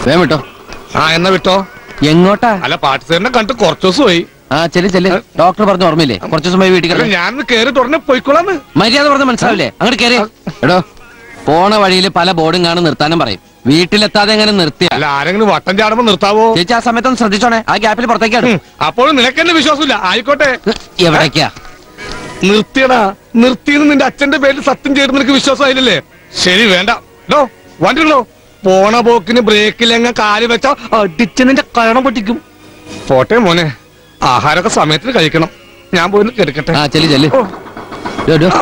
വേം വിട്ടോ ആ എന്നാ വിട്ടോ എങ്ങോട്ടാ അല്ല പാട്ടുകാരനെ കണ്ടിട്ട് കുറച്ചു ദിവസമായി ആ ചെല്ലു ചെല്ലു ഡോക്ടർ പറഞ്ഞ ഓർമ്മയില്ലേ കുറച്ച് സമയം വീട്ടിൽ അല്ല, കിടന്നു ഞാൻ കേറി തുറന്ന് പോയിക്കോളാന്ന് മര്യാദ പറഞ്ഞ മനസ്സിലാവില്ലേ അങ്ങോട്ട് കയറി എടോ പോണ വഴിയിൽ പല ബോർഡും കാണും നിർത്താനും പറയും വീട്ടിലെത്താതെ എങ്ങനെ നിർത്തിയ അല്ല ആരെങ്കിലും വട്ടം ചാടുമ്പോ നിർത്താവോ ചേച്ചി ആ സമയത്തൊന്ന് ശ്രദ്ധിച്ചോണേ ആ ഗ്യാപ്പിൽ പുറത്തേക്കാണ് ഉം, അപ്പോഴും നിനക്കെന്നെ വിശ്വാസമില്ല ആയിക്കോട്ടെ എവിടേക്കാ നിർത്തിയടാ നിർത്തിയെന്ന് നിന്റെ അച്ഛന്റെ പേരിൽ സത്യം ചെയ്ത് നിനക്ക് വിശ്വാസമായില്ലേ ശരി വേണ്ട ഡോ വണ്ടികളോ പോണ പോക്കിന് ബ്രേക്കിലെങ്ങ കാല് വെച്ച അടിച്ച് നിന്റെ കരണം പൊട്ടിക്കും പോട്ടെ മോനെ ആഹാരമൊക്കെ സമയത്തിന് കഴിക്കണം ഞാൻ പോയി ഒന്ന് കിടക്കട്ടെ ആ ചെല്ലു ചെല്ലു ഓ, ഡോ, ഡോ.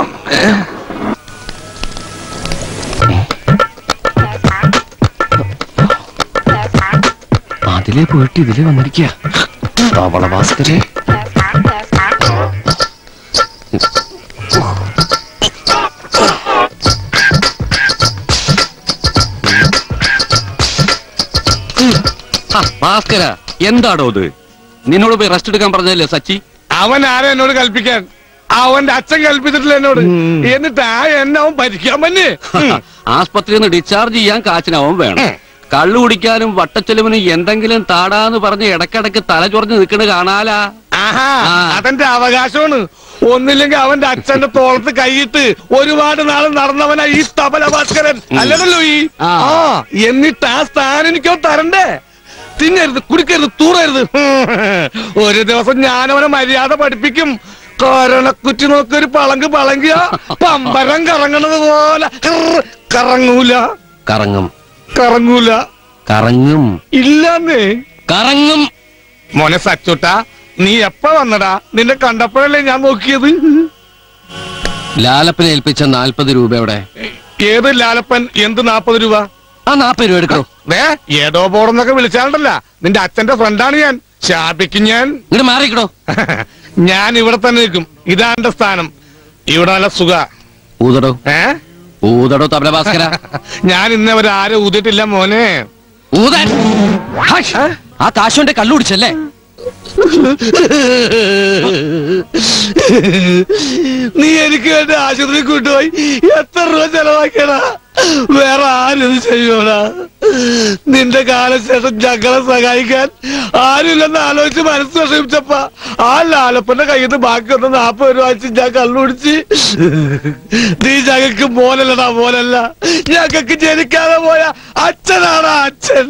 അതിലേ പോയിട്ട് ഇതിലേ വന്നിരിക്കുക തവള ഭാസ്കരെ ഭാസ്കര എന്താടോ ഇത് നിന്നോട് പോയി റെസ്റ്റ് എടുക്കാൻ പറഞ്ഞതല്ലേ സച്ചി അവൻ ആരാ എന്നോട് കൽപ്പിക്കാൻ അവന്റെ അച്ഛൻ കൽപ്പിച്ചിട്ടില്ല എന്നോട് എന്നിട്ട് ആ എന്നെ അവൻ ഭരിക്കാൻ പറ്റേ ആസ്പത്രിയിൽ നിന്ന് ഡിസ്ചാർജ് ചെയ്യാൻ കാച്ചിനാവും വേണം ഉം. കള്ളു കുടിക്കാനും വട്ടച്ചെലവിനും എന്തെങ്കിലും താടാന്ന് പറഞ്ഞ് ഇടക്കിടക്ക് തല ചൊറഞ്ഞ് നിൽക്കണ കാണാലാ ആഹാ ആ. അതെന്റെ അവകാശമാണ് ഒന്നില്ലെങ്കിൽ അവന്റെ അച്ഛന്റെ തോളത്ത് കൈയിട്ട് ഒരുപാട് നാൾ നടന്നവനാ ഈ തപല ഭാസ്കരൻ അല്ലടല്ലോ ഈ ആ. ആ എന്നിട്ട് ആ സ്ഥാനം എനിക്കോ തരണ്ടേ തിന്നരുത് കുടിക്കരുത് തൂറരുത് ഒരു ദിവസം ഞാനവനെ മര്യാദ പഠിപ്പിക്കും കൊരണക്കുറ്റി നോക്കി ഒരു പളങ്ക് പളങ്കിയ പമ്പരം കറങ്ങണത് പോലെ കിർ കറങ്ങൂല കറങ്ങും കറങ്ങൂല കറങ്ങും ഇല്ലെന്നേ കറങ്ങും മോനെ സച്ചുട്ട നീ എപ്പ വന്നടാ നിന്നെ കണ്ടപ്പോഴല്ലേ ഞാൻ നോക്കിയത് ലാലപ്പനെ ഏൽപ്പിച്ച നാൽപ്പത് രൂപയുടെ ഏത് ലാലപ്പൻ എന്ത് നാപ്പത് രൂപ ആ നാൽപ്പത് രൂപ എടുക്കണോ ദേ ഏതോ ബോർഡെന്നൊക്കെ വിളിച്ചാണ്ടല്ല നിന്റെ അച്ഛന്റെ ഫ്രണ്ടാണ് ഞാൻ ശാപിക്കും ഞാൻ ഇങ്ങോട്ട് മാറിക്കണോ ഞാൻ ഇവിടെ തന്നെ നിൽക്കും ഇതാ എന്റെ സ്ഥാനം ഇവിടെ നല്ല സുഖ ഊതടോ ഏ ഊതടോ തബല ഭാസ്കര ഞാൻ ഇന്നേ വരെ ആരും ഊതിട്ടില്ല മോനെ ഊതാൻ ഹായ്. ആ കാശുകൊണ്ട് കള്ളു കുടിച്ചല്ലേ നീ എനിക്ക് വേണ്ടി ആശുപത്രി കൊണ്ടുപോയി എത്ര രൂപ ചെലവാക്കിയടാ വേറെ ആരും ഇത് ചെയ്യൂടാ നിന്റെ കാലശേഷം ഞങ്ങളെ സഹായിക്കാൻ ആരുമില്ലെന്ന് ആലോചിച്ച് മനസ്സ് വിഷമിച്ചപ്പ ആ ലാലപ്പന്റെ കയ്യിൽ നിന്ന് ബാക്കി വന്ന നാപ്പത് രൂപ വെച്ച് ഞാൻ കള്ളുടിച്ച് നീ ഞങ്ങൾക്ക് മോനല്ലടാ മോനല്ല ഞങ്ങൾക്ക് ജനിക്കാതെ പോയ അച്ഛനാണ് അച്ഛൻ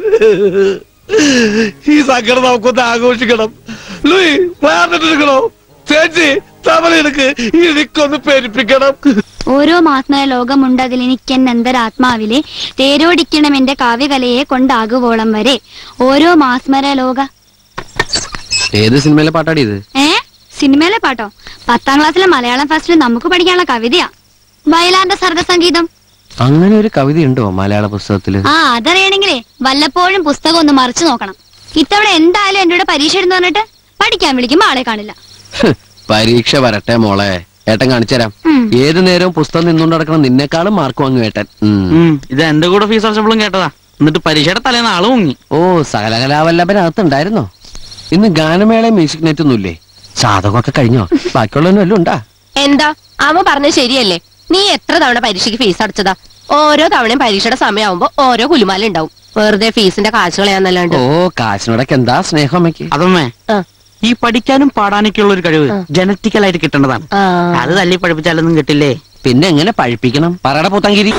ഈ സങ്കടം നമുക്കൊന്ന് ആഘോഷിക്കണം ലൂയി വേർന്നിട്ടെടുക്കണോ ചേച്ചി തമലെടുക്ക് എനിക്കൊന്ന് പെരുപ്പിക്കണം ഓരോ മാത്മയ ലോകമുണ്ട് അതിൽ എനിക്കെന്നന്തരാത്മാവിലെ തേരോടിക്കണം എന്റെ കാവ്യകലയെ കൊണ്ടാകുവോളം വരെ ഓരോ മാസ്മര ലോക ഏത് സിനിമയിലെ പാട്ടാടി ഇത് ഏ സിനിമയിലെ പാട്ടോ പത്താം ക്ലാസ്സിലെ മലയാളം ഫസ്റ്റിൽ നമുക്ക് പഠിക്കാനുള്ള കവിതയാ വയലാറിന്റെ സർഗസംഗീതം അങ്ങനെ ഒരു കവിത ഉണ്ടോ മലയാള പുസ്തകത്തില് ആ അതറിയണെങ്കിലേ വല്ലപ്പോഴും പുസ്തകം ഒന്ന് മറിച്ചു നോക്കണം ഇത്തവണ എന്തായാലും എന്റെ കൂടെ പരീക്ഷ എഴുതുന്ന പറഞ്ഞിട്ട് പഠിക്കാൻ വിളിക്കുമ്പോ ആളെ കാണില്ല ഹ്, പരീക്ഷ വരട്ടെ മോളെ ഏട്ടൻ കാണിച്ചുതരാം ഉം. ഏത് നേരവും പുസ്തകം നിന്നുകൊണ്ട് നടക്കണം നിന്നെക്കാളും മാർക്ക് വാങ്ങും ഏട്ടൻ ഉം. ഉം, ഇത് എന്റെ കൂടെ ഫീസ് അടച്ചപ്പോഴും കേട്ടതാ എന്നിട്ട് പരീക്ഷയുടെ തലേന്ന് ആള് മുങ്ങി ഓ സകലകലാവല്ലഭനകത്തുണ്ടായിരുന്നോ ഇന്ന് ഗാനമേള മ്യൂസിക് നെറ്റ് ഒന്നുമില്ലേ സാധകമൊക്കെ കഴിഞ്ഞോ ബാക്കിയുള്ളവനും വല്ലതും ഉണ്ടാ എന്താ അവൻ പറഞ്ഞത് ശരിയല്ലേ നീ എത്ര തവണ പരീക്ഷയ്ക്ക് ഫീസ് അടച്ചതാ ഓരോ തവണയും പരീക്ഷയുടെ സമയമാകുമ്പോ ഓരോ കുലുമാല ഉണ്ടാവും വെറുതെ ഫീസിന്റെ കാശ് കളയാന്നല്ലാണ്ട് ഓ കാശിനോടൊക്കെ എന്താ സ്നേഹം അമ്മയ്ക്ക് അതമ്മേ ആ. ഈ പഠിക്കാനും പാടാനൊക്കെ ഉള്ള ഒരു കഴിവ് ജനറ്റിക്കൽ ആയിട്ട് കിട്ടേണ്ടതാണ് ആ. അത് തല്ലി പഠിപ്പിച്ചാലൊന്നും കിട്ടില്ലേ പിന്നെ എങ്ങനെ പഴിപ്പിക്കണം പറയട പൂത്തങ്കിരി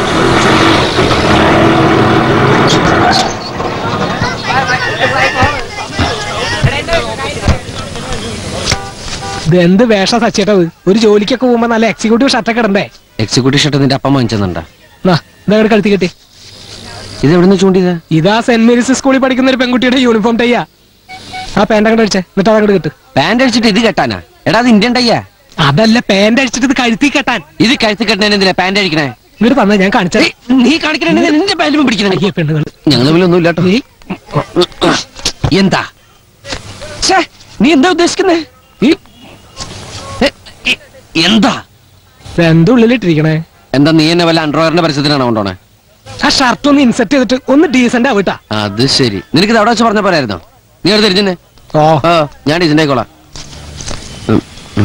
ഇത് എന്ത് വേഷ സച്ചേട്ടത് ഒരു ജോലിക്കൊക്കെ പോകുമ്പോ നല്ല എക്സിക്യൂട്ടീവ് ഷർട്ടൊക്കെ ഇടണ്ടേ എക്സിക്യൂട്ടീവ് ഷർട്ട് നിന്റെ അപ്പം വാങ്ങിച്ചെന്നുണ്ടാ നാ ഇതങ്ങോട്ട് കഴുത്തി കെട്ടി ഇത് എവിടെ നിന്ന് ചൂണ്ടിയത് ഇതാ സെന്റ് മേരീസ് സ്കൂളിൽ പഠിക്കുന്ന ഒരു പെൺകുട്ടിയുടെ യൂണിഫോം ടൈയാ ആ പാന്റ് അങ്ങോട്ട് അടിച്ചേ എന്നിട്ട് അതങ്ങോട്ട് കിട്ട് പാന്റ് അടിച്ചിട്ട് ഇത് കെട്ടാനാ എടാ അത് ഇന്ത്യൻ ടയ്യാ അതല്ല പാന്റ് അടിച്ചിട്ട് ഇത് കഴുത്തി കെട്ടാൻ ഇത് കഴുത്തി കെട്ടണേ എന്തിനാ പാന്റ് അടിക്കണേ ഇങ്ങോട്ട് തന്നെ ഞാൻ കാണിച്ചത് ഏയ്, നീ കാണിക്കണേ നിന്റെ പാന്റും പിടിക്കണേ അയ്യേ പെണ്ണുങ്ങൾ ഞങ്ങൾ തമ്മിലൊന്നും ഇല്ലാട്ടോ എന്താ ഛേ, നീ എന്താ ഉദ്ദേശിക്കുന്നേ ഈ- ഏ, ഈ- എന്താ എന്താ ഉള്ളിലിട്ടിരിക്കണേ എന്താ നീ എന്നെ വല്ല അണ്ടർവെയറിന്റെ പരസ്യത്തിനാണോ കൊണ്ടോണേ ആ ഷർട്ട് ഒന്ന് ഇൻസെർട്ട് ചെയ്തിട്ട് ഒന്ന് ഡീസന്റ് ആവിട്ടാ അത് ശരി നിനക്ക് ഇത് അവിടെ വെച്ച് പറഞ്ഞ പോരായിരുന്നോ നീ അവിടെ തിരിഞ്ഞേ ഓ ആ ഞാൻ ഇതിന്റെ ആയിക്കോളാം ഉം, ഉം.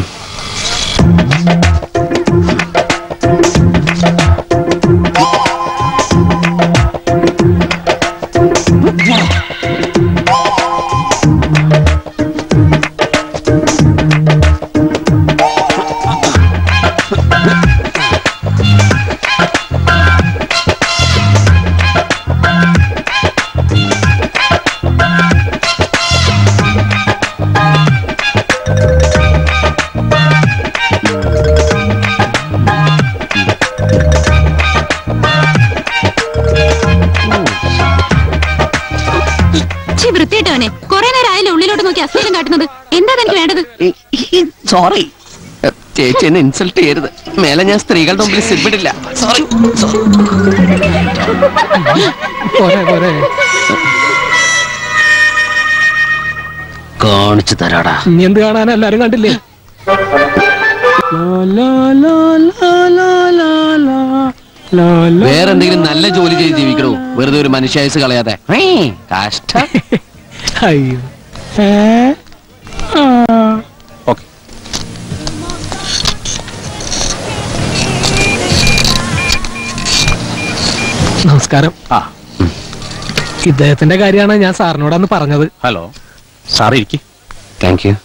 നോക്കി അസൂയം കാട്ടുന്നത് എന്താ തനിക്ക് വേണ്ടത് സോറി ചേച്ചി എന്നെ ഇൻസൾട്ട് ചെയ്യരുത് മേലെ ഞാൻ സ്ത്രീകളുടെ മുമ്പിൽ സിബിടില്ല സോറി പോരെ പോരെ കാണിച്ചു തരാടാ ഇനി എന്ത് കാണാൻ എല്ലാരും കണ്ടില്ലേ ലാ, ലാ, ലാ, ലാ, ലാ, ലാ, ലാ, ലാ. വേറെന്തെങ്കിലും നല്ല ജോലി ചെയ്ത് ജീവിക്കണോ വെറുതെ ഒരു മനുഷ്യായുസ് കളയാതെ ഏയ്, കഷ്ടം അയ്യോ ഏ ആ. ഓക്കെ നമസ്കാരം ആ ഇദ്ദേഹത്തിന്റെ കാര്യമാണ് ഞാൻ സാറിനോട് അന്ന് പറഞ്ഞത് ഹലോ സാർ ഇരിക്കും താങ്ക് യു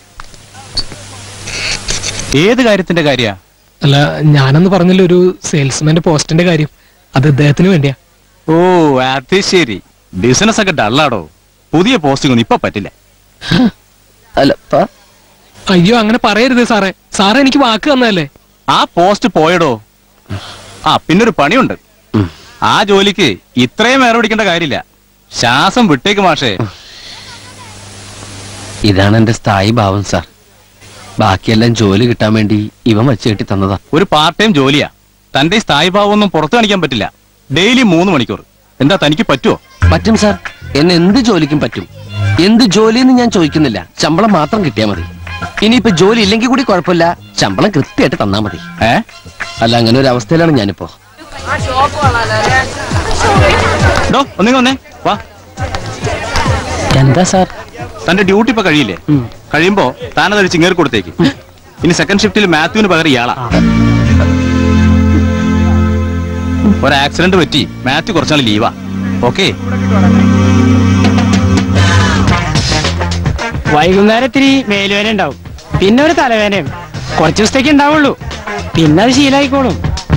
ഏത് കാര്യത്തിന്റെ കാര്യ അല്ല ഞാനന്ന് പറഞ്ഞില്ല ഒരു സെയിൽസ്മാന്റെ പോസ്റ്റിന്റെ കാര്യം അത് ഇദ്ദേഹത്തിന് വേണ്ടിയാ ഓ അത് ശരി ബിസിനസ് ഒക്കെ ഡള്ളാടോ പുതിയ പോസ്റ്റിംഗ് ഒന്നും ഇപ്പൊ പറ്റില്ല അല്ല പ- അയ്യോ അങ്ങനെ പറയരുത് സാറേ സാറേ എനിക്ക് വാക്ക് തന്നതല്ലേ ആ പോസ്റ്റ് പോയടോ ആ പിന്നൊരു പണിയുണ്ട് ഉം. ആ ജോലിക്ക് ഇത്രയും വേറെ പിടിക്കേണ്ട കാര്യമില്ല ശ്വാസം വിട്ടേക്ക് മാഷേ ഇതാണ് എന്റെ സ്ഥായി ഭാവം സാർ ബാക്കിയെല്ലാം ജോലി കിട്ടാൻ വേണ്ടി ഇവൻ വെച്ച് കെട്ടി തന്നതാ ഒരു പാർട്ട് ടൈം ജോലിയാ തന്റെ ഈ സ്ഥായി ഭാവം ഒന്നും പുറത്തു കാണിക്കാൻ പറ്റില്ല ഡെയിലി മൂന്ന് മണിക്കൂർ എന്താ തനിക്ക് പറ്റുമോ പറ്റും സാർ എന്നെ എന്ത് ജോലിക്കും പറ്റും എന്ത് ജോലിയെന്ന് ഞാൻ ചോദിക്കുന്നില്ല ശമ്പളം മാത്രം കിട്ടിയാൽ മതി ഇനിയിപ്പോ ജോലി ഇല്ലെങ്കിൽ കൂടി കുഴപ്പമില്ല ശമ്പളം കൃത്യമായിട്ട് തന്നാ മതി ഏ അല്ല അങ്ങനെ ഒരു അവസ്ഥയിലാണ് ഞാനിപ്പോ ഡോ ഒന്നിങ്ങ വന്നേ വാ എന്താ സാർ തന്റെ ഡ്യൂട്ടി ഇപ്പൊ കഴിയില്ലേ കഴിയുമ്പോ താനതൊരു ചിങ്ങേറി കൊടുത്തേക്ക് ഇനി സെക്കൻഡ് ഷിഫ്റ്റിൽ മാത്യുവിന് പകരം ഇയാളാ ഒരു ആക്സിഡന്റ് പറ്റി മാത്യു കുറച്ചാൾ ലീവാ ഓക്കെ വൈകുന്നേരം ഇത്തിരി മേലുവേന ഉണ്ടാവും പിന്നെ ഒരു തലവേനയും കുറച്ച് ദിവസത്തേക്ക് ഉണ്ടാവുള്ളൂ പിന്നെ അത് ശീലായിക്കോളും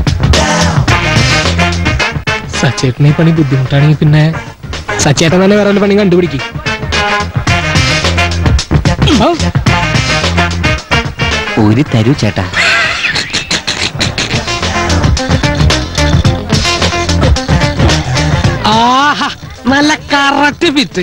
സച്ചേട്ടന് ഈ പണി ബുദ്ധിമുട്ടാണെങ്കിൽ പിന്നെ സച്ചേട്ടൻ തന്നെ വേറെ വല്ല പണി കണ്ടുപിടിക്കും ഒരു തരൂ ചേട്ടാ ആഹാ നല്ല കറക്റ്റ് ഫിറ്റ്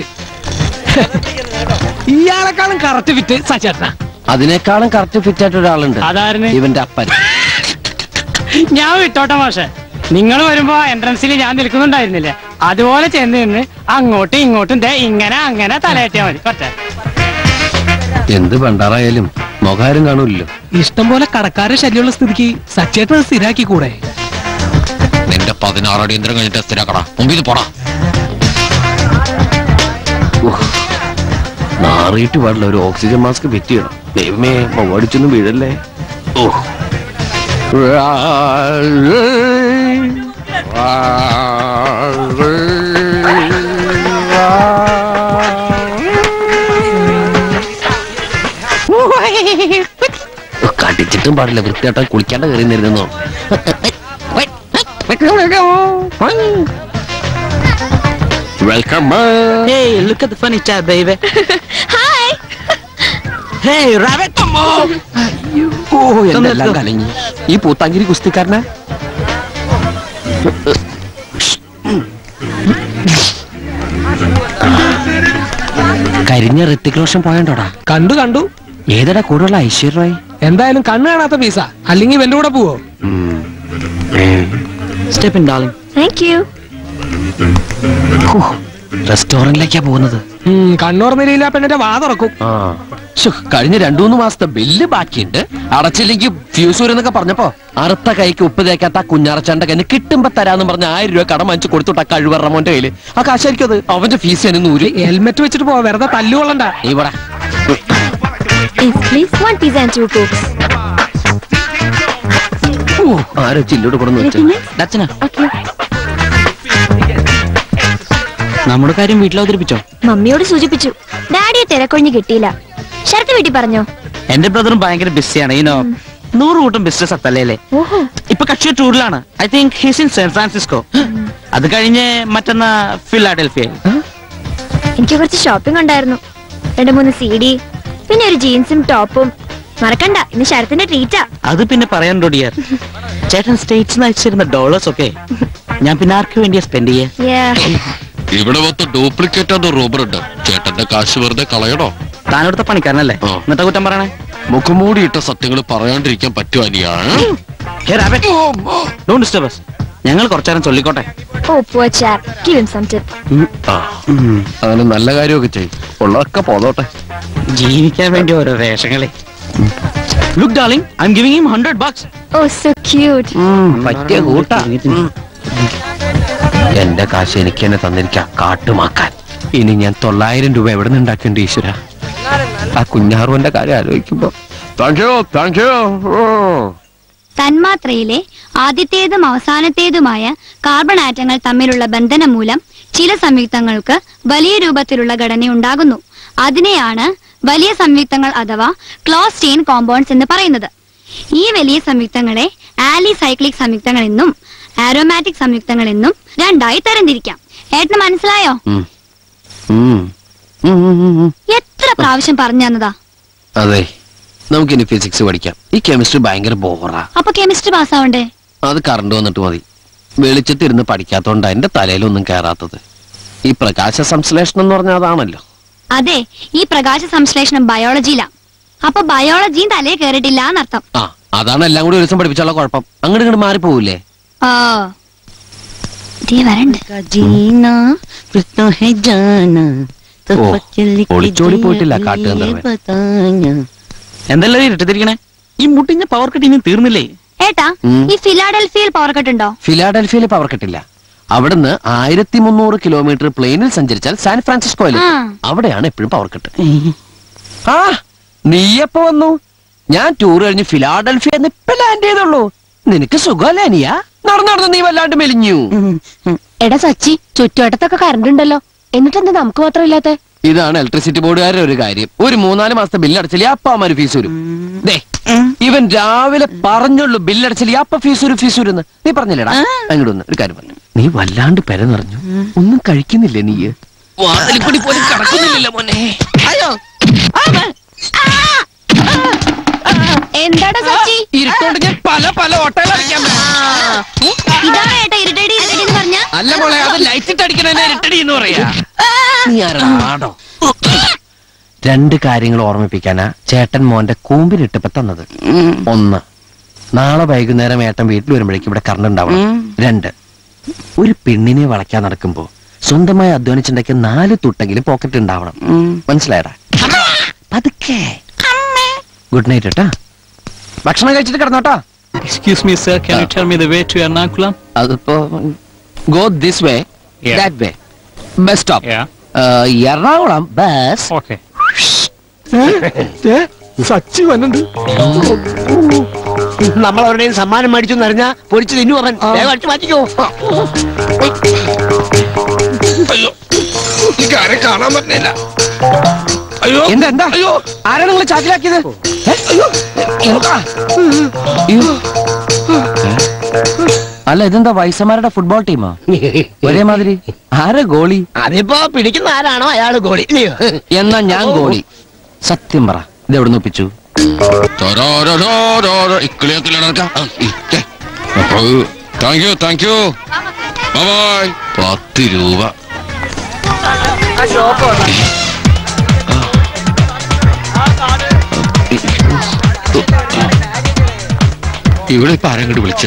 ഇയാളെക്കാളും കറക്റ്റ് ഫിറ്റ് സച്ചേട്ടനാ അതിനേക്കാളും കറക്റ്റ് ഫിറ്റ് ആയിട്ട് ഒരാളുണ്ട് അതായിരുന്നു ഇവന്റെ അപ്പൻ ഞാൻ വിട്ടോട്ടെ മാഷെ നിങ്ങൾ വരുമ്പോ എൻട്രൻസിൽ ഞാൻ നിൽക്കുന്നുണ്ടായിരുന്നില്ലേ അതുപോലെ ചെന്ന് നിന്ന് അങ്ങോട്ടും ഇങ്ങോട്ടും ദേ ഇങ്ങനെ അങ്ങനെ തലയറ്റിയാ മതി പറ്റേ എന്ത് പണ്ടാറായാലും മുഖാരും കാണൂല്ലോ ഇഷ്ടം പോലെ കടക്കാരെ ശല്യമുള്ള സ്ഥിതിക്ക് സച്ചേട്ടൻ അത് സ്ഥിരാക്കി കൂടെ നിന്റെ പതിനാറ് അടിയന്തരം കഴിഞ്ഞിട്ട് സ്ഥിരാക്കടാ മുമ്പിൽ പോടാ ഉഹ്. നാറിയിട്ട് പാടില്ല ഒരു ഓക്സിജൻ മാസ്ക് ഫിറ്റ് ചെയ്യണം ദൈവമേ മവടിച്ചൊന്നും വീഴല്ലേ ഓ കടിച്ചിട്ടും പാടില്ല വൃത്തിയായിട്ടാ കുളിക്കാണ്ട് കയറി നിരുന്നോ welcome Hey, look at the funny chat, baby. Hi Hey, rabbit! ഓ എന്തെല്ലാം കലങ്ങി ഈ പൂത്താങ്കിരി കുസ്തിക്കാരനാ കരിഞ്ഞ ഋത്തിക് റോഷൻ പോയണ്ടോടാ കണ്ടു കണ്ടു ഏതടാ കൂടുതലുള്ള ഐശ്വര്യ റോയ് എന്തായാലും കണ്ണ് കാണാത്ത പീസ അല്ലെങ്കിൽ ഇവന്റെ കൂടെ പോവോ Step in, darling. Thank you റെസ്റ്റോറന്റിലേക്കാ പോകുന്നത് ഉം, കണ്ണോർന്നില്ല പെണ്ണിന്റെ വാ തുറക്കും ആ ശ്ശോ, കഴിഞ്ഞ രണ്ടു മൂന്ന് മാസത്തെ ബില്ല് ബാക്കിയുണ്ട് അടച്ചില്ലെങ്കിൽ ഫ്യൂസൂർ എന്നൊക്കെ പറഞ്ഞപ്പോ അറുത്ത കൈക്ക് ഉപ്പ് തേക്കാത്ത ആ കുഞ്ഞാറച്ചാണ്ട കയ്യിൽ കിട്ടുമ്പോ തരാന്ന് പറഞ്ഞ ആയിരം രൂപ കടം വാങ്ങിച്ചു കൊടുത്തുട്ട കഴിവറ മോന്റെ കയ്യില് ആ കാശായിരിക്കും അത് അവന്റെ ഫീസ് ഞാൻ നൂര് ഹെൽമെറ്റ് വെച്ചിട്ട് പോവാ വെറുതെ തല്ലുകൊള്ളണ്ട നീ പറ please one pizza and two cokes ആരോ ചില്ലോട് കൊടുന്ന് വെച്ചു ഡച്ചന ഓക്കെ നമ്മുടെ കാര്യം വീട്ടിൽ അവതരിപ്പിച്ചോ മമ്മിയോട് സൂചിപ്പിച്ചു ഡാഡിയെ തിരക്കൊഴിഞ്ഞ് കിട്ടിയില്ല ശരത്ത് വീട്ടിൽ പറഞ്ഞോ എന്റെ ബ്രദറും ഭയങ്കര ബിസിയാണ് ഈനോ നൂറ് കൂട്ടം ബിസിനസ് അത്തല്ലേ ഓഹോ ഇപ്പൊ കക്ഷി ടൂറിലാണ് I think his in San Francisco അത് കഴിഞ്ഞ് മറ്റന്നാ ഫിലാഡൽഫിയ എനിക്ക് കുറച്ച് ഷോപ്പിംഗ് ഉണ്ടായിരുന്നു രണ്ട് മൂന്ന് സി ഡി പിന്നെ ഒരു ജീൻസും ടോപ്പും മറക്കണ്ട ഇന്ന് ശരത്തിന്റെ ട്രീറ്റാ അത് പിന്നെ പറയാനുണ്ടോ ഡിയർ ചേട്ടൻ സ്റ്റേറ്റ്സ് അയച്ചിരുന്ന ഡോളേഴ്സ് ഒക്കെ ഞാൻ പിന്നെ ആർക്ക് വേണ്ടിയാ സ്പെൻഡ് ചെയ്യാ Yeah. ഇവിടെ മൊത്തം ഡ്യൂപ്ലിക്കേറ്റ് ആണ് റൂമർ ഉണ്ട് ചേട്ടന്റെ കാശ് വെറുതെ കളയണോ താനടുത്ത പണിക്കാരനല്ലേ ആ. എന്നിട്ടാ കുറ്റം പറയണേ മുഖംമൂടിയിട്ട സത്യങ്ങൾ പറയാണ്ടിരിക്കാൻ പറ്റുവാനിയാണ് ഡോണ്ട് ഡിസ്റ്റർബ് us ഞങ്ങൾ കുറച്ചേരം ചൊല്ലിക്കോട്ടെ Oh, poor chap. Give him some tip. അങ്ങനെ നല്ല കാര്യമൊക്കെ ചെയ്യും ഉള്ളതൊക്കെ പോന്നോട്ടെ ജീവിക്കാൻ വേണ്ടി ഓരോ വേഷങ്ങളെ look darling I'm giving him hundred bucks Oh, so cute. പറ്റിയ കൂട്ടാ എന്റെ കാശ് എനിക്ക് തന്നെ തന്നിരിക്കാം കാട്ടുമാക്കാൻ ഇനി ഞാൻ തൊള്ളായിരം രൂപ എവിടെ നിന്ന് ഉണ്ടാക്കേണ്ട ഈശ്വര ആ കുഞ്ഞാറുവന്റെ കാര്യം ആലോചിക്കുമ്പോ താങ്ക് യു താങ്ക് യു തന്മാത്രയിലെ ആദ്യത്തേതും അവസാനത്തേതുമായ കാർബൺ ആറ്റങ്ങൾ തമ്മിലുള്ള ബന്ധനം മൂലം ചില സംയുക്തങ്ങൾക്ക് വലിയ രൂപത്തിലുള്ള ഘടന ഉണ്ടാകുന്നു അതിനെയാണ് വലിയ സംയുക്തങ്ങൾ അഥവാ ക്ലോസ് ചെയിൻ കോമ്പൗണ്ട്സ് എന്ന് പറയുന്നത് ഈ വലിയ സംയുക്തങ്ങളെ ആലിസൈക്ലിക് സംയുക്തങ്ങൾ എന്നും ആരോമാറ്റിക് സംയുക്തങ്ങൾ എന്നും രണ്ടായി തരംതിരിക്കാം ഏട്ടന് മനസ്സിലായോ എത്ര പ്രാവശ്യം പറഞ്ഞു തന്നതാ അതെ നമുക്കിനി ഫിസിക്സ് പഠിക്കാം ഈ കെമിസ്ട്രി ഭയങ്കര ബോറാ അപ്പൊ കെമിസ്ട്രി പാസ്സാവണ്ടേ അത് കറണ്ട് വന്നിട്ട് മതി വെളിച്ചത്തിരുന്ന് പഠിക്കാത്തോണ്ടാ എന്റെ തലയിലൊന്നും കയറാത്തത് ഈ പ്രകാശ സംശ്ലേഷണം എന്ന് പറഞ്ഞാൽ അതാണല്ലോ അതെ ഈ പ്രകാശ സംശ്ലേഷണം ബയോളജിയിലാ അപ്പൊ ബയോളജിയും തലേ കയറിയിട്ടില്ല എന്നർത്ഥം ആ അതാണ് എല്ലാം കൂടി ഒരു ദിവസം പഠിപ്പിച്ചുള്ള കുഴപ്പം അങ്ങോട്ട് ഇങ്ങോട്ട് മാറിപ്പോവില്ലേ ഓ ദേ വരണ്ട് ഓ, ഒളിച്ചോടി പോയിട്ടില്ല കാട്ടുകന്ധർവൻ. എന്തെല്ലാം ഇരട്ടത്തിരിക്കണേ ഈ മുട്ടിഞ്ഞ പവർ കട്ട് ഇനി തീർന്നില്ലേ ഏട്ടാ ഉം. ഈ ഫിലാഡൽഫിയയിൽ പവർ കട്ട് ഉണ്ടോ ഫിലാഡൽഫിയയിൽ പവർ കട്ടില്ല അവിടുന്ന് ആയിരത്തി മുന്നൂറ് കിലോമീറ്റർ പ്ലെയിനിൽ സഞ്ചരിച്ചാൽ സാൻ ഫ്രാൻസിസ്കോയിൽ ആ. അവിടെയാണ് എപ്പോഴും പവർ കട്ട് ആ നീയപ്പോ വന്നു ഞാൻ ടൂർ കഴിഞ്ഞ് ഫിലാഡൽഫിയ ഇപ്പൊ ലാൻഡ് ചെയ്തുള്ളൂ നിനക്ക് സുഖമല്ലേ അനിയ നടന്നു നടന്ന് നീ വല്ലാണ്ട് മെലിഞ്ഞു എടാ സച്ചി ചുറ്റുവട്ടത്തൊക്കെ കറണ്ട് ഉണ്ടല്ലോ എന്നിട്ടെന്താ നമുക്ക് മാത്രം ഇല്ലാത്ത ഇതാണ് ഇലക്ട്രിസിറ്റി ബോർഡുകാരുടെ ഒരു കാര്യം ഒരു മൂന്നാല് മാസത്തെ ബില്ല് അടച്ചില്ലേ അപ്പ അമ്മ ഫീസ് വരും ദേ ഇവൻ രാവിലെ പറഞ്ഞുള്ളൂ ബില്ല് അടച്ചില്ലേ അപ്പ ഫീസ് വരും ഫീസ് വരും എന്ന്. നീ പറഞ്ഞില്ലേടാ അങ്ങോട്ട് വന്ന് ഒരു കാര്യം പറഞ്ഞു നീ വല്ലാണ്ട് പെര നിറഞ്ഞു ഒന്നും കഴിക്കുന്നില്ലേ നീ വാതിലിപ്പടി പോലും കടക്കുന്നില്ലല്ലോ മോനെ എന്താടാ സച്ചി ഇരുട്ടോണ്ട് ഞാൻ പല പല ഓട്ടകൾ അടിക്കാൻ ഏ, ഇതാണ് ഏട്ടാ ഇരിട്ടടി ഇരിട്ടടി എന്ന് പറഞ്ഞ അല്ല മോളെ അത് ലൈറ്റ് ഇട്ട് അടിക്കണേ ഇരുട്ടടി എന്ന് പറയാ നീ ആരാടോ രണ്ട് കാര്യങ്ങൾ ഓർമ്മിപ്പിക്കാനാ ചേട്ടൻ മോന്റെ കൂമ്പിലിട്ടപ്പോ തന്നത് ഒന്ന് നാളെ വൈകുന്നേരം ഏട്ടൻ വീട്ടിൽ വരുമ്പോഴേക്കും ഇവിടെ കറണ്ട് ഉണ്ടാവണം രണ്ട് ഒരു പെണ്ണിനെ വളയ്ക്കാൻ നടക്കുമ്പോ സ്വന്തമായി അധ്വാനിച്ചുണ്ടാക്കിയ നാല് തുട്ടെങ്കിലും പോക്കറ്റ് ഉണ്ടാവണം മനസ്സിലായടാ പതുക്കെ ഗുഡ് നൈറ്റ് ഏട്ടാ ഭക്ഷണം കഴിച്ചിട്ട് കിടന്നോട്ടാ excuse me sir can you tell me the way to Ernakulam അതിപ്പോ go this way Yeah. That way bus stop Yeah. Ernakulam bus okay Sachi വന്നുണ്ട് നമ്മൾ അവരുടെയും സമ്മാനം മേടിച്ചു എന്നറിഞ്ഞാ പൊരിച്ചു തിന്നു അവൻ വേഗം അടിച്ചു മാറ്റിക്കോ അയ്യോ എനിക്ക് ആരെ കാണാൻ പറ്റില്ല അയ്യോ എന്താ എന്താ അയ്യോ ആരാ നിങ്ങൾ ചാക്കിലാക്കിയത് ഏ? എന്താ? അയ്യോ. അല്ല ഇതെന്താ വയസ്സന്മാരുടെ ഫുട്ബോൾ ടീമാ ഒരേ മാതിരി ആരാ ഗോളി അതിപ്പോ പിടിക്കുന്ന ആരാണോ അയാള് ഗോളി ഇല്ലയോ എന്നാ ഞാൻ ഗോളി സത്യം പറ ഇത് എവിടെ ഒപ്പിച്ചു thank you thank you bye പത്ത് രൂപ ഇവിടെ ഇപ്പൊ ആരെങ്കിലും വിളിച്ചേ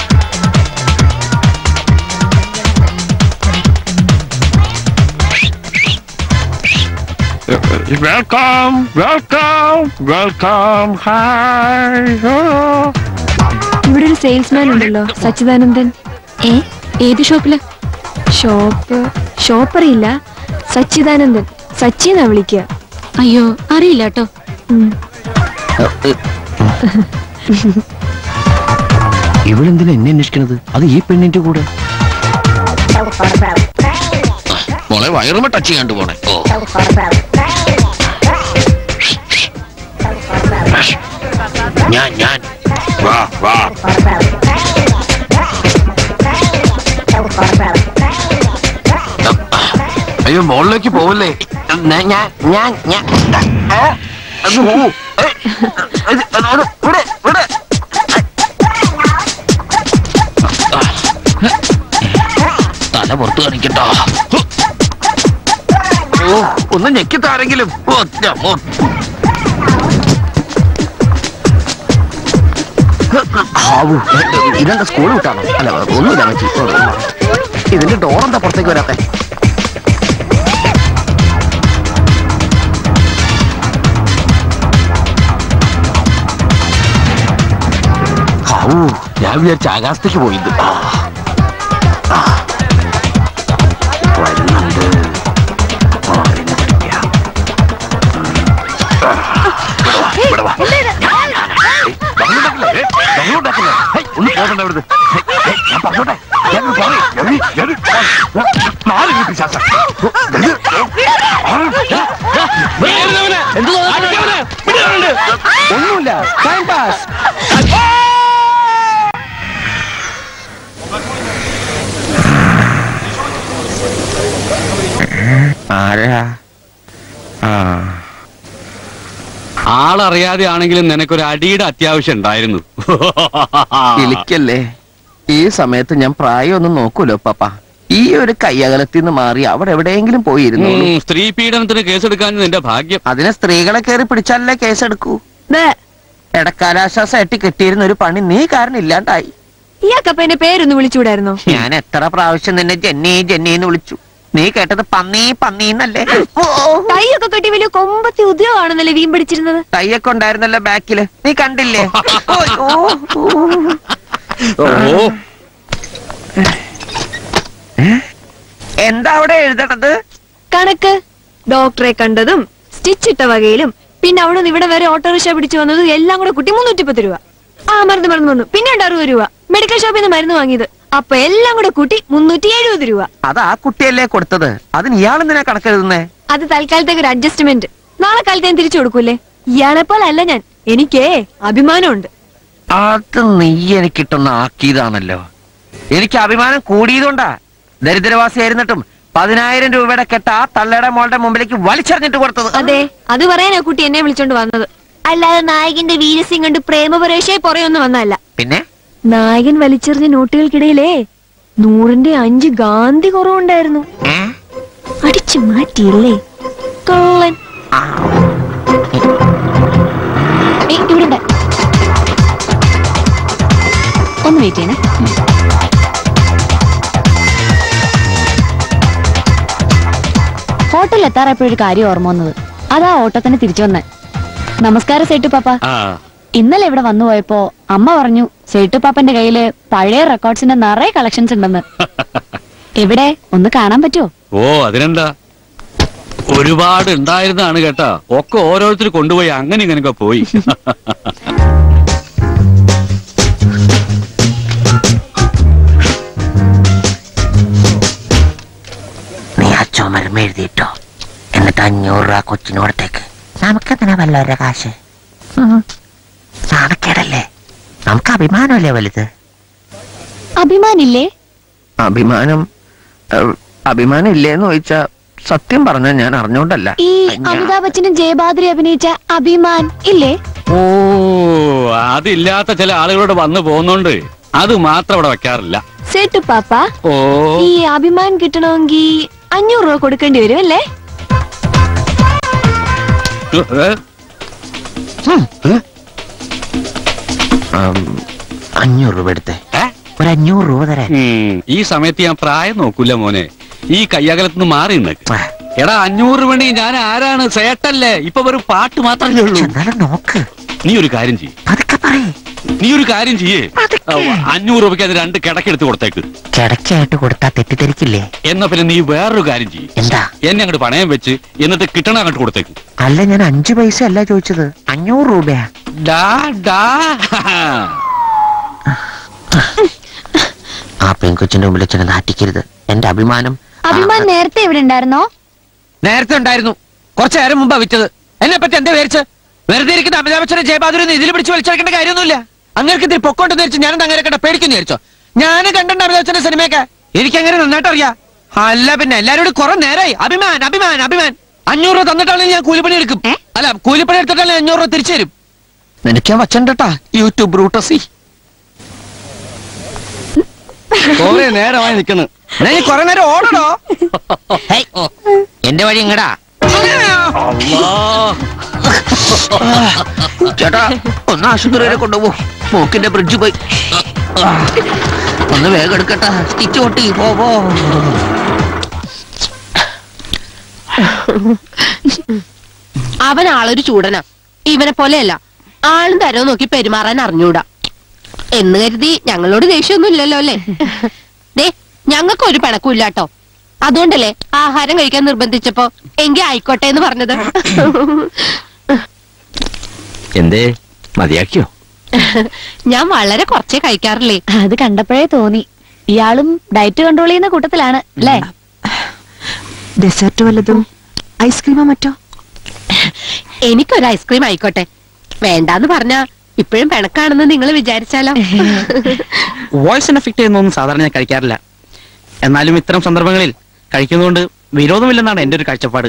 വെൽക്കം വെൽക്കം വെൽക്കം ഹായ് ഇവിടെ ഒരു സെയിൽസ്മാൻ ഉണ്ടല്ലോ സച്ചിദാനന്ദൻ ഏ ഏത് ഷോപ്പില് ഷോപ്പ് ഷോപ്പ് അറിയില്ല സച്ചിദാനന്ദൻ സച്ചി എന്നാ വിളിക്കുക അയ്യോ അറിയില്ല കേട്ടോ ഇവളെന്തിനാ എന്നെ അന്വേഷിക്കണത് അത് ഈ പെണ്ണിന്റെ കൂടെ മോളെ വയറുമ ടച്ച് ചെയ്യാണ്ട് പോണേ ഓ ഞാൻ ഞാൻ വാ വാ അയ്യോ മോളിലേക്ക് പോവല്ലേ ഞാൻ ഞാൻ ഞാൻ ഞാൻ ഏ? അത് പോ. ഏ? ഇത് അതോട് ഇവിടെ ഇവിടെ തല പുറത്ത് കാണിക്കട്ടോ ഓ ഒന്ന് ഞെക്കിത്താരെങ്കിലും ഒറ്റ മോ- ഹാവൂ, ഇതെന്താ സ്കൂൾ വിട്ടാണോ അല്ല ഒന്നുമില്ല മച്ചി ഇതിന്റെ ഡോർ എന്താ പുറത്തേക്ക് വരാത്തെ ഹാവൂ, ഞാൻ വിചാരിച്ച ആകാശത്തേക്ക് പോയത് ആ. ആ. വരുന്നുണ്ട് മാറിന് പിടിക്കാം. ഇവിടെ വാ. ഏയ്, ബഹളമുണ്ടാക്കില്ലേ? ഏയ്, ബഹളമുണ്ടാക്കില്ലേ? ഹേയ്, ഒന്ന് പോകണ്ട ഇവിടുന്ന്. ഹേയ്, ഹേയ്, ഞാൻ പറഞ്ഞോട്ടെ ഞാൻ പറയും എറി, എറി. മാറി നീ പിശാച. എറി. എന്ത് ഒന്നുമില്ല ടൈം പാസ് ആരാ ആ ആളറിയാതെ ആണെങ്കിലും നിനക്കൊരു അടിയുടെ അത്യാവശ്യം ഉണ്ടായിരുന്നു കിളിക്കല്ലേ ഈ സമയത്ത് ഞാൻ പ്രായമൊന്നും നോക്കൂലോ പാപ്പ ഈ ഒരു കയ്യകലത്തിൽ നിന്ന് മാറി അവിടെ എവിടെയെങ്കിലും പോയിരുന്നു ഉം, സ്ത്രീ പീഡനത്തിന് കേസെടുക്കാൻ നിന്റെ ഭാഗ്യം അതിനെ സ്ത്രീകളെ കയറി പിടിച്ചാലല്ലേ കേസെടുക്കൂ ദേ, ഇടക്കാലാശ്വാസമായിട്ട് കിട്ടിയിരുന്ന ഒരു പണി നീ കാരണം ഇല്ലാണ്ടായി ഇയാൾക്കപ്പ എന്റെ പേരൊന്ന് വിളിച്ചുകൂടായിരുന്നോ ഞാൻ എത്ര പ്രാവശ്യം നിന്നെ ജെന്നി ജെന്നി എന്ന് വിളിച്ചു നീ കേട്ടത് പന്നി പന്നി എന്നല്ലേ കൈയൊക്കെ കെട്ടി വലിയ കൊമ്പത്തി ഉദ്യോഗമാണെന്നല്ലേ വീൻ പിടിച്ചിരുന്നത് കയ്യൊക്കെ ഉണ്ടായിരുന്നല്ലോ ബാക്കില് നീ കണ്ടില്ലേ ഓ, ഓ, ഓ. ഓ എന്താ അവിടെ എഴുതണത് കണക്ക് ഡോക്ടറെ കണ്ടതും സ്റ്റിച്ച് ഇട്ട വകയിലും പിന്നെ അവിടെ നിന്ന് ഇവിടെ വരെ ഓട്ടോറിക്ഷ പിടിച്ചു വന്നതും എല്ലാം കൂടെ കുട്ടി മുന്നൂറ്റി പത്ത് രൂപ ആ മരുന്ന് മരുന്ന് വന്നു പിന്നെ ഉണ്ട് അറുപത് രൂപ മെഡിക്കൽ ഷോപ്പിൽ നിന്ന് മരുന്ന് വാങ്ങിയത് അപ്പൊ എല്ലാം കൂടെ കൂട്ടി മുന്നൂറ്റി എഴുപത് രൂപ അത് ആ കുട്ടിയല്ലേ കൊടുത്തത് അതിന് ഇയാൾ എന്തിനാ കണക്കെഴുതുന്നേ അത് തൽക്കാലത്തേക്ക് ഒരു അഡ്ജസ്റ്റ്മെന്റ് നാളെ കാലത്ത് ഞാൻ തിരിച്ചു കൊടുക്കൂലേ ഇയാളെ പോലെ അല്ല ഞാൻ എനിക്കേ അഭിമാനമുണ്ട് അത് നീ എനിക്കിട്ടൊന്ന് ആക്കിയതാണല്ലോ എനിക്ക് അഭിമാനം കൂടിയതുകൊണ്ടാ ദരിദ്രവാസിയായിരുന്നിട്ടും പതിനായിരം രൂപയുടെ കെട്ട ആ തള്ളയുടെ മോളുടെ മുമ്പിലേക്ക് വലിച്ചെറിഞ്ഞിട്ട് കൊടുത്തത് അതെ അത് പറയാനാ കുട്ടി എന്നെ വിളിച്ചോണ്ട് വന്നത് അല്ലാതെ നായകന്റെ വീരസിംഗ് കണ്ട് പ്രേമപരേഷയെ പുറയൊന്നും വന്നല്ല പിന്നെ നായകൻ വലിച്ചെറിഞ്ഞ നോട്ടുകൾക്കിടയിലേ നൂറിന്റെ അഞ്ച് ഗാന്ധി കുറവുണ്ടായിരുന്നു ഏ? അടിച്ചു മാറ്റിയില്ലേ കള്ളൻ ആ, ഏയ്, ഇവിടെ ഉണ്ട്. ഒന്ന് വെയിറ്റ് ചെയ്യണേ ഹോട്ടലിൽ എത്താറായപ്പോഴൊരു കാര്യം ഓർമ്മ വന്നത് അതാ ഓട്ടത്തിന് തിരിച്ചു വന്നേ നമസ്കാരം സേട്ടു പാപ്പ ആ ഇന്നലെ ഇവിടെ വന്നു പോയപ്പോ അമ്മ പറഞ്ഞു സേട്ടു പാപ്പന്റെ കയ്യില് പഴയ റെക്കോർഡ്സിന്റെ നിറയെ കളക്ഷൻസ് ഉണ്ടെന്ന് എവിടെ ഒന്ന് കാണാൻ പറ്റുമോ ഓ അതിനെന്താ ഒരുപാട് ഉണ്ടായിരുന്നതാണ് കേട്ടാ ഒക്കെ ഓരോരുത്തർ കൊണ്ടുപോയി അങ്ങനെ ഇങ്ങനെയൊക്കെ പോയി നീ ആ ചുമരം എഴുതിയിട്ടോ എന്നിട്ട് അഞ്ഞൂറ് രൂപ കൊച്ചിന് കൊടുത്തേക്ക് നമുക്കെന്തിനാ വല്ലവരുടെ കാശ് നാണക്കേടല്ലേ നമുക്ക് അഭിമാനമല്ലേ വലുത് അഭിമാനില്ലേ അഭിമാനം ഏഹ്, അഭിമാനം ഇല്ലേന്ന് ചോദിച്ചാ സത്യം പറഞ്ഞ ഞാൻ അറിഞ്ഞോണ്ടല്ല ഈ ഞാൻ- അമിതാഭ് ബച്ചനും ജയബാദ്രി അഭിനയിച്ച അഭിമാൻ ഇല്ലേ ഓ അതില്ലാത്ത ചില ആളുകളോട് വന്നു പോകുന്നോണ്ട് അത് മാത്രം അവിടെ വെക്കാറില്ല സേട്ടു പാപ്പ ഓ ഈ അഭിമാൻ കിട്ടണമെങ്കിൽ അഞ്ഞൂറ് രൂപ കൊടുക്കേണ്ടി വരും അല്ലേ ഏ? ആം, അഞ്ഞൂറ് രൂപ എടുത്തേ ഏ? ഒരു അഞ്ഞൂറ് രൂപ തരാൻ ഉം, ഈ സമയത്ത് ഞാൻ പ്രായം നോക്കൂല മോനെ ഈ കയ്യകലത്തുനിന്ന് മാറി നിന്നേക്ക് എടാ അഞ്ഞൂറ് മണി ഞാൻ ആരാണ് സേട്ടല്ലേ ഇപ്പൊ ഒരു പാട്ട് മാത്രമല്ലേ ഉള്ളൂ എന്നാലും നോക്ക് നീ ഒരു കാര്യം ചെയ്യ് പതുക്കെ പറയേ നീ ഒരു കാര്യം ചെയ്യേ അഞ്ഞൂറ് രൂപയ്ക്ക് അത് രണ്ട് കിടക്കെടുത്ത് കൊടുത്തേക്ക് കിടക്കായിട്ട് കൊടുത്താ തെറ്റിദ്ധരിക്കില്ലേ എന്നാ പിന്നെ നീ വേറൊരു കാര്യം ചെയ്യ് എന്താ എന്നെ അങ്ങോട്ട് പണയം വെച്ച് എന്നിട്ട് കിട്ടണ അങ്ങോട്ട് കൊടുത്തേക്ക് അല്ല ഞാൻ അഞ്ചു പൈസ അല്ല ചോദിച്ചത് അഞ്ഞൂറ് രൂപയാ ഡാ ഡാ ആ പെൺകൊച്ചിന്റെ മുമ്പിൽ ചെന്ന് നാട്ടിക്കരുത് എന്റെ അഭിമാനം അഭിമാൻ നേരത്തെ ഇവിടെ ഉണ്ടായിരുന്നോ നേരത്തെ ഉണ്ടായിരുന്നു കുറച്ചു നേരം മുമ്പാ വിറ്റത് എന്നെ പറ്റി എന്താ വിചാരിച്ച് വെറുതെ ഇരിക്കുന്ന അമിതാഭ് ബച്ചനെ ജയബാദുരെ ഇതിൽ പിടിച്ച് വലിച്ചെടുക്കേണ്ട കാര്യമൊന്നുമില്ല അങ്ങേർക്ക് ഇതിൽ പൊക്കോണ്ടെന്ന് വിചാരിച്ചു ഞാനും അങ്ങനെ കണ്ട പേടിക്കുന്നു വിചാരിച്ചോ ഞാൻ കണ്ടിട്ടുണ്ട് അമിതാഭ് ബച്ചന്റെ സിനിമയൊക്കെ എനിക്ക് അങ്ങനെ നന്നായിട്ട് അറിയാം അല്ല പിന്നെ എല്ലാരും കൂടി കുറെ നേരമായി അഭിമാൻ അഭിമാൻ അഭിമാൻ അഞ്ഞൂറ് രൂപ തന്നിട്ടാണെങ്കിൽ ഞാൻ കൂലിപ്പണി എടുക്കും അല്ല കൂലിപ്പണി എടുത്തിട്ടാണെങ്കിൽ അഞ്ഞൂറ് രൂപ തിരിച്ചു തരും നിനക്ക് ഞാൻ വച്ചണ്ടാ യൂട്യൂബ് ബ്രൂട്ടസി കൊറേ നേരമായി നിൽക്കുന്നു നീ കുറെ നേരം ഓടണോ എന്റെ വഴി ഇങ്ങടാ ചേട്ടാ ഒന്ന് ആശുപത്രി വരെ കൊണ്ടുപോ മൂക്കിന്റെ ബ്രിഡ്ജ് പോയി ഒന്ന് വേഗം എടുക്കട്ടാ സ്റ്റിച്ച് പൊട്ടി പോ പോ അവൻ ആളൊരു ചൂടനാ ഇവനെ പോലെയല്ല ആളും തരവും നോക്കി പെരുമാറാൻ അറിഞ്ഞൂടാ എന്ന് കരുതി ഞങ്ങളോട് ദേഷ്യമൊന്നും ഇല്ലല്ലോ അല്ലേ ദേ ഞങ്ങൾക്ക് ഒരു പിണക്കുമില്ലാട്ടോ അതുകൊണ്ടല്ലേ ആഹാരം കഴിക്കാൻ നിർബന്ധിച്ചപ്പോ എങ്കി ആയിക്കോട്ടെ എന്ന് പറഞ്ഞത് എന്തേ മതിയാക്കിയോ ഞാൻ വളരെ കുറച്ചേ കഴിക്കാറില്ലേ അത് കണ്ടപ്പോഴേ തോന്നി ഇയാളും ഡയറ്റ് കൺട്രോൾ ചെയ്യുന്ന കൂട്ടത്തിലാണ് അല്ലേ ഡെസേർട്ട് വല്ലതും ഐസ്ക്രീമോ മറ്റോ എനിക്കൊരു ഐസ്ക്രീം ആയിക്കോട്ടെ വേണ്ടാന്ന് പറഞ്ഞാ ഇപ്പോഴും പിണക്കാണെന്ന് നിങ്ങൾ വിചാരിച്ചാലോ വോയിസിന് എഫക്ട് ചെയ്യുന്നൊന്നും സാധാരണ ഞാൻ കഴിക്കാറില്ല എന്നാലും ഇത്തരം സന്ദർഭങ്ങളിൽ കഴിക്കുന്നതുകൊണ്ട് വിരോധമില്ലെന്നാണ് എന്റെ ഒരു കാഴ്ചപ്പാട്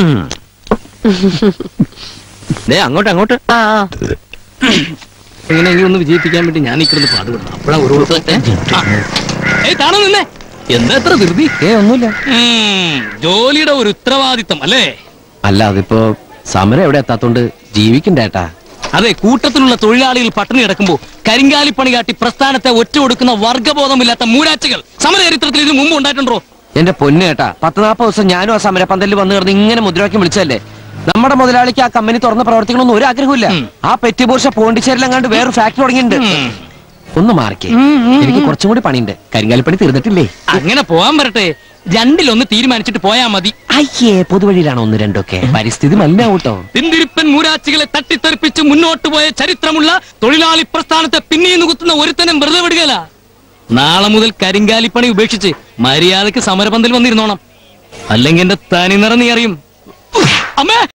ദേ അങ്ങോട്ട് അങ്ങോട്ട് ആ ആ. എങ്ങനെയെങ്കിലും ഒന്ന് വിജയിപ്പിക്കാൻ വേണ്ടി ഞാൻ നിൽക്കുന്നത് പാടുപെടുന്നു അപ്പോഴാ ഒരു ദിവസത്തെ ഏയ് കാണാൻ നിന്നേ എന്താ എത്ര ധൃതി ഏ ഒന്നുമില്ല ഉം, ജോലിയുടെ ഒരു ഉത്തരവാദിത്തം അല്ലേ അല്ല അതിപ്പോ സമരം എവിടെ എത്താത്തോണ്ട് ജീവിക്കണ്ടേട്ടാ അതെ കൂട്ടത്തിലുള്ള തൊഴിലാളികൾ പട്ടിണി കിടക്കുമ്പോ കരിങ്കാലിപ്പണി കാട്ടി പ്രസ്ഥാനത്തെ ഒറ്റ കൊടുക്കുന്ന വർഗബോധമില്ലാത്ത മൂരാറ്റുകൾ സമരചരിത്രത്തിൽ ഇതിനു മുമ്പ് ഉണ്ടായിട്ടുണ്ടോ എന്റെ പൊന്നേട്ടാ പത്ത് നാൽപ്പത് ദിവസം ഞാനും ആ സമരപ്പന്തലിൽ വന്നു കിടന്ന് ഇങ്ങനെ മുദ്രാവാക്യം വിളിച്ചല്ലേ നമ്മുടെ മുതലാളിക്ക് ആ കമ്പനി തുറന്ന് പ്രവർത്തിക്കണമെന്ന് ഒരു ആഗ്രഹമില്ല ആ പെറ്റിപുരുഷ പോണ്ടിച്ചേരിലെങ്ങാണ്ട് വേറെ ഫാക്ടറി തുടങ്ങിയിട്ടുണ്ട് ഒന്ന് മാറിക്കേ എനിക്ക് കുറച്ചും കൂടി പണിയുണ്ട് കരിങ്കാലിപ്പണി തീർന്നിട്ടില്ലേ അങ്ങനെ പോവാൻ വരട്ടെ രണ്ടിലൊന്ന് തീരുമാനിച്ചിട്ട് പോയാ മതി അയ്യേ പൊതുവഴിയിലാണോ ഒന്ന് രണ്ടൊക്കെ പരിസ്ഥിതി മലിനാവൂട്ടോ തിന്തിരിപ്പൻ മൂരാച്ചികളെ തട്ടിത്തെറിപ്പിച്ച് മുന്നോട്ട് പോയ ചരിത്രമുള്ള തൊഴിലാളി പ്രസ്ഥാനത്തെ പിന്നെയും കുത്തുന്ന ഒരുത്തനും വെറുതെ വിടുകയല്ല നാളെ മുതൽ കരിങ്കാലിപ്പണി ഉപേക്ഷിച്ച് മര്യാദക്ക് സമരപന്തൽ വന്നിരുന്നോണം അല്ലെങ്കിൽ എന്റെ തനി നിറ നീ അറിയും അമ്മേ